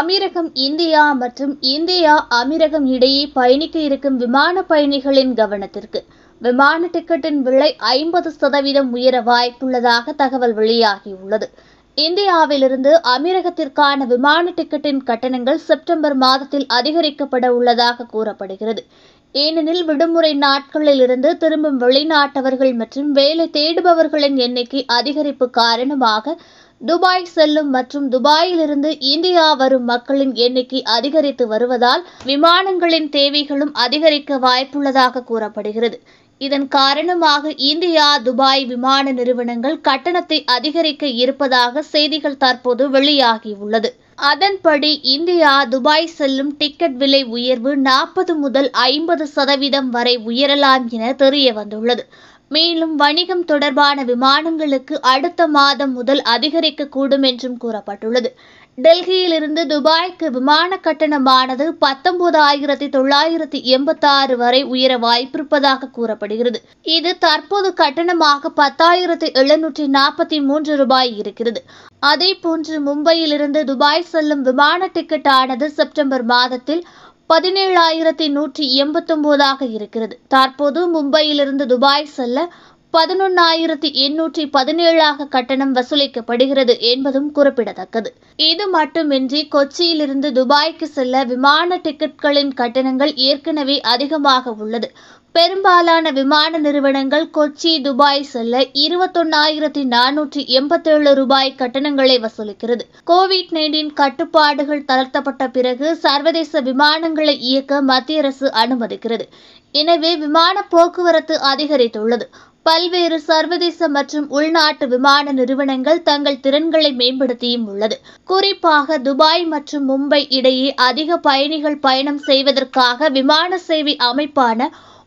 அமீரகம் India மற்றும் India அமீரகம் இடையே பயணிக்க இருக்கும் விமான பயணிகளின் கவனத்திற்கு விமான டிக்கெட்டின் விலை ஐம்பது சதவீதம் உயர வாய்ப்புள்ளதாக தகவல் வெளியாகியுள்ளது இந்தியாவிலிருந்து அமீரகத்திற்கான விமான டிக்கெட்டின் கட்டணங்கள் செப்டம்பர் மாதத்தில் அதிகரிக்கப்பட உள்ளதாக கூறப்படுகிறது ஏனெனில் விடுமுறை நாட்களில் இருந்து திரும்பும் வெளிநாட்டவர்கள் மற்றும் வேலை தேடுபவர்களின் எண்ணிக்கை அதிகரிப்பு காரணமாக துபாய் செல்லும் மற்றும் துபாயிலிருந்து இந்தியா வரும் மக்களின் எண்ணிக்கை அதிகரித்து வருவதால் விமானங்களின் தேவைகளும் அதிகரிக்க வாய்ப்புள்ளதாக கூறப்படுகிறது இதன் காரணமாக இந்தியா துபாய் விமான நிறுவனங்கள் கட்டணத்தை அதிகரிக்க இருப்பதாக செய்திகள் தற்போது வெளியாகியுள்ளது அதன்படி இந்தியா துபாய் செல்லும் டிக்கெட் விலை உயர்வு நாற்பது முதல் ஐம்பது சதவீதம் வரை உயரலாம் என தெரிய வந்துள்ளது மேலும் வணிகம் தொடர்பான விமானங்களுக்கு அடுத்த மாதம் முதல் அதிகரிக்கக்கூடும் என்றும் கூறப்பட்டுள்ளது டெல்லியிலிருந்து துபாய்க்கு விமான கட்டணமானது பத்தொன்பதாயிரத்தி தொள்ளாயிரத்தி எண்பத்தாறு வரை உயர வாய்ப்பிருப்பதாக கூறப்படுகிறது இது தற்போது கட்டணமாக பத்தாயிரத்தி எழுநூற்றி நாற்பத்தி மூன்று ரூபாய் இருக்கிறது அதே போன்று மும்பையிலிருந்து துபாய் செல்லும் விமான டிக்கெட் ஆனது செப்டம்பர் மாதத்தில் பதினேழாயிரத்தி நூற்றி எண்பத்தொன்பதாக இருக்கிறது தற்போது மும்பையிலிருந்து துபாய் செல்ல பதினொன்னாயிரத்தி எண்ணூற்றி பதினேழாக கட்டணம் வசூலிக்கப்படுகிறது என்பதும் குறிப்பிடத்தக்கது இது மட்டுமின்றி கொச்சியிலிருந்து துபாய்க்கு செல்ல விமான டிக்கெட்களின் கட்டணங்கள் ஏற்கனவே அதிகமாக உள்ளது பெரும்பாலான விமான நிறுவனங்கள் கொச்சி துபாய் செல்ல இருபத்தொன்னாயிரத்தி நானூற்றி எண்பத்தேழு ரூபாய் கட்டணங்களை வசூலிக்கிறது கோவிட் நைன்டீன் கட்டுப்பாடுகள் தளர்த்தப்பட்ட பிறகு சர்வதேச விமானங்களை இயக்க மத்திய அரசு அனுமதிக்கிறது எனவே விமான போக்குவரத்து அதிகரித்துள்ளது பல்வேறு சர்வதேச மற்றும் உள்நாட்டு விமான நிறுவனங்கள் தங்கள் திறன்களை மேம்படுத்தியும் உள்ளது குறிப்பாக துபாய் மற்றும் மும்பை இடையே அதிக பயணிகள் பயணம் செய்வதற்காக விமான சேவை அமைப்பான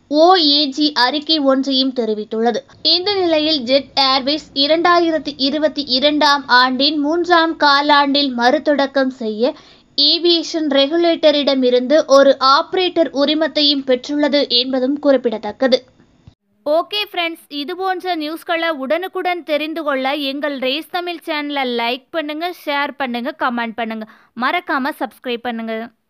ஓஏஜி அறிக்கை ஒன்றையும் தெரிவித்துள்ளது இந்த நிலையில் ஜெட் ஏர்வேஸ் இரண்டாயிரத்தி இருபத்தி இரண்டாம் ஆண்டின் மூன்றாம் காலாண்டில் மறுதொடக்கம் செய்ய ஏவியேஷன் ரெகுலேட்டரிடமிருந்து ஒரு ஆபரேட்டர் உரிமத்தையும் பெற்றுள்ளது என்பதும் குறிப்பிடத்தக்கது ஓகே ஃப்ரெண்ட்ஸ் இது போன்ற நியூஸ்களை உடனுக்குடன் தெரிந்து கொள்ள எங்கள் ரேஸ் தமிழ் சேனலை லைக் பண்ணுங்கள் ஷேர் பண்ணுங்கள் கமெண்ட் பண்ணுங்கள் மறக்காமல் சப்ஸ்கிரைப் பண்ணுங்கள்